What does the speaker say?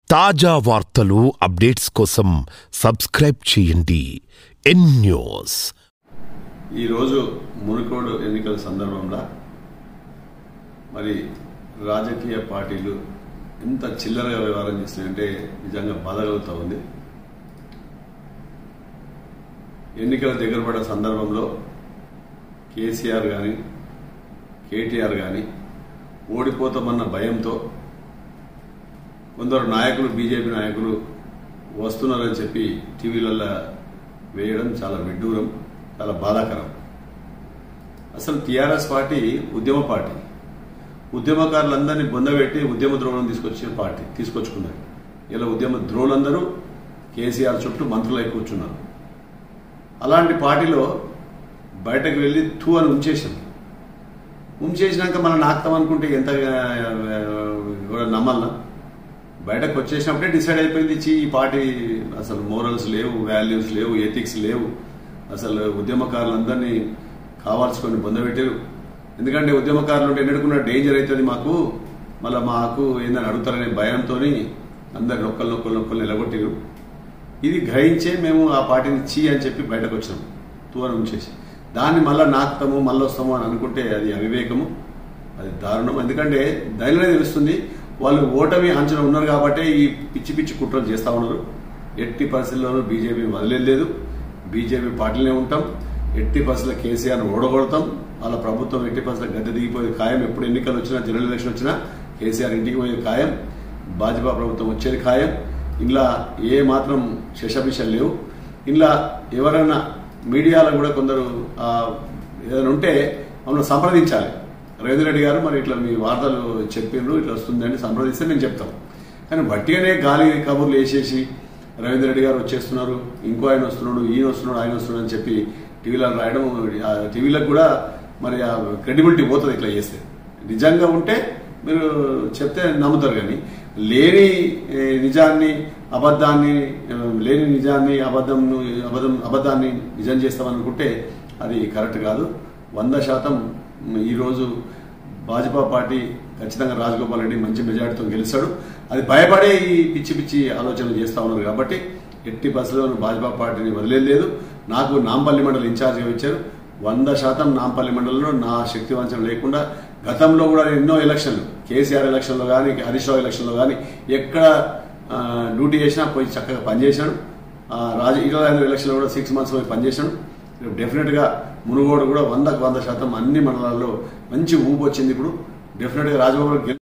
తాజా వార్తలు అప్డేట్స్ కోసం సబ్స్క్రైబ్ చేయండి ఎన్ న్యూస్ ఈరోజు మునుకోడు ఎన్నికల సందర్భంలో మరి రాజకీయ పార్టీలు ఎంత చిల్లరగా వ్యవహారం చేస్తున్నాయంటే నిజంగా బాధ కలుగుతూ ఉంది ఎన్నికల దగ్గర పడే సందర్భంలో కేసీఆర్ కానీ కేటీఆర్ కానీ ఓడిపోతామన్న భయంతో కొందరు నాయకులు బీజేపీ నాయకులు వస్తున్నారని చెప్పి టీవీలలో వేయడం చాలా విడ్డూరం చాలా బాధాకరం అసలు టీఆర్ఎస్ పార్టీ ఉద్యమ పార్టీ ఉద్యమకారులందరినీ బొందబెట్టి ఉద్యమ ద్రోహులను తీసుకొచ్చిన పార్టీ తీసుకొచ్చుకున్నారు ఇలా ఉద్యమ ద్రోహులందరూ కేసీఆర్ చుట్టూ మంత్రులై కూర్చున్నారు అలాంటి పార్టీలో బయటకు వెళ్ళి టూ అని ఉంచేసాం ఉంచేసినాక మనం నాకుతాం అనుకుంటే ఎంత కూడా నమ్మాలనా బయటకు వచ్చేసినప్పుడే డిసైడ్ అయిపోయింది చి ఈ పార్టీ అసలు మోరల్స్ లేవు వాల్యూస్ లేవు ఎథిక్స్ లేవు అసలు ఉద్యమకారులందరినీ కావాల్సుకొని పొందబెట్టారు ఎందుకంటే ఉద్యమకారులు ఉంటే ఎన్నుకున్న డేంజర్ అవుతుంది మాకు మళ్ళీ మాకు ఏందని అడుగుతారనే భయంతో అందరు నొక్కలు నొక్కలు నొక్కలు నిలగొట్టారు ఇది గ్రహించే మేము ఆ పార్టీని చీ అని చెప్పి బయటకు వచ్చినాం తూరం ఉంచేసి దాన్ని మళ్ళీ నాకుతాము మళ్ళీ వస్తాము అని అనుకుంటే అది అవివేకము అది దారుణం ఎందుకంటే ధైర్యమే తెలుస్తుంది వాళ్ళు ఓటమి అంచనా ఉన్నారు కాబట్టి ఈ పిచ్చి పిచ్చి కుట్రలు చేస్తా ఉన్నారు ఎట్టి పరిస్థితుల్లోనూ బీజేపీని వదిలేదు బీజేపీ పార్టీలోనే ఉంటాం ఎట్టి పరిస్థితుల్లో కేసీఆర్ను ఓడగొడతాం వాళ్ళ ప్రభుత్వం ఎట్టి పరిస్థితుల్లో గద్దె దిగిపోయేది ఖాయం ఎప్పుడు ఎన్నికలు వచ్చినా జనరల్ ఎలక్షన్ వచ్చినా కేసీఆర్ ఇంటికి పోయేది ఖాయం భాజపా ప్రభుత్వం వచ్చేది ఖాయం ఇలా ఏ మాత్రం శశభిషలు లేవు ఇలా ఎవరైనా మీడియాలో కూడా కొందరు ఆ, ఏదైనా ఉంటే మమ్మల్ని సంప్రదించాలి రవీంద్ర రెడ్డి గారు మరి ఇట్లా మీ వార్తలు చెప్పిండ్రు ఇట్లా వస్తుందని సంప్రదిస్తే మేము చెప్తాం కానీ బట్టిగానే గాలి కబుర్లు వేసేసి రవీంద్ర రెడ్డి గారు వచ్చేస్తున్నారు ఇంకో ఆయన వస్తున్నాడు ఈయన వస్తున్నాడు ఆయన వస్తున్నాడు అని చెప్పి టీవీలో రాయడం ఆ టీవీలకు కూడా మరి ఆ క్రెడిబిలిటీ పోతుంది ఇట్లా చేస్తే నిజంగా ఉంటే మీరు చెప్తే నమ్ముతారు కానీ లేని ఏ, నిజాన్ని అబద్ధాన్ని ఆ, లేని నిజాన్ని అబద్ధం అబద్ధం అబద్ధాన్ని నిజం చేస్తామనుకుంటే అది కరెక్ట్ కాదు వంద శాతం ఈరోజు భాజపా పార్టీ ఖచ్చితంగా రాజగోపాల్ రెడ్డి మంచి మెజార్టీతో గెలిచాడు అది భయపడే ఈ పిచ్చి పిచ్చి ఆలోచనలు చేస్తా ఉన్నారు కాబట్టి ఎట్టి బస్సులో భాజపా పార్టీని వదిలేదు నాకు నాంపల్లి మండలి ఇన్ఛార్జ్గా ఇచ్చారు వంద శాతం నాంపల్లి మండలంలో నా శక్తి వంచన లేకుండా గతంలో కూడా ఎన్నో ఎలక్షన్లు కేసీఆర్ ఎలక్షన్లో కానీ హరీష్ రావు ఎలక్షన్లో కానీ ఎక్కడ ఆ, డ్యూటీ చేసినా పోయి చక్కగా పనిచేశాడు ఆ, రాజ ఇరవై ఐదు ఎలక్షన్లో కూడా సిక్స్ మంత్స్ పోయి పనిచేశాడు డెఫినెట్ గా మునుగోడు కూడా వందకు వంద శాతం అన్ని మండలాల్లో మంచి ఊపు వచ్చింది ఇప్పుడు డెఫినెట్ గా రాజగోపాల్ గెలు-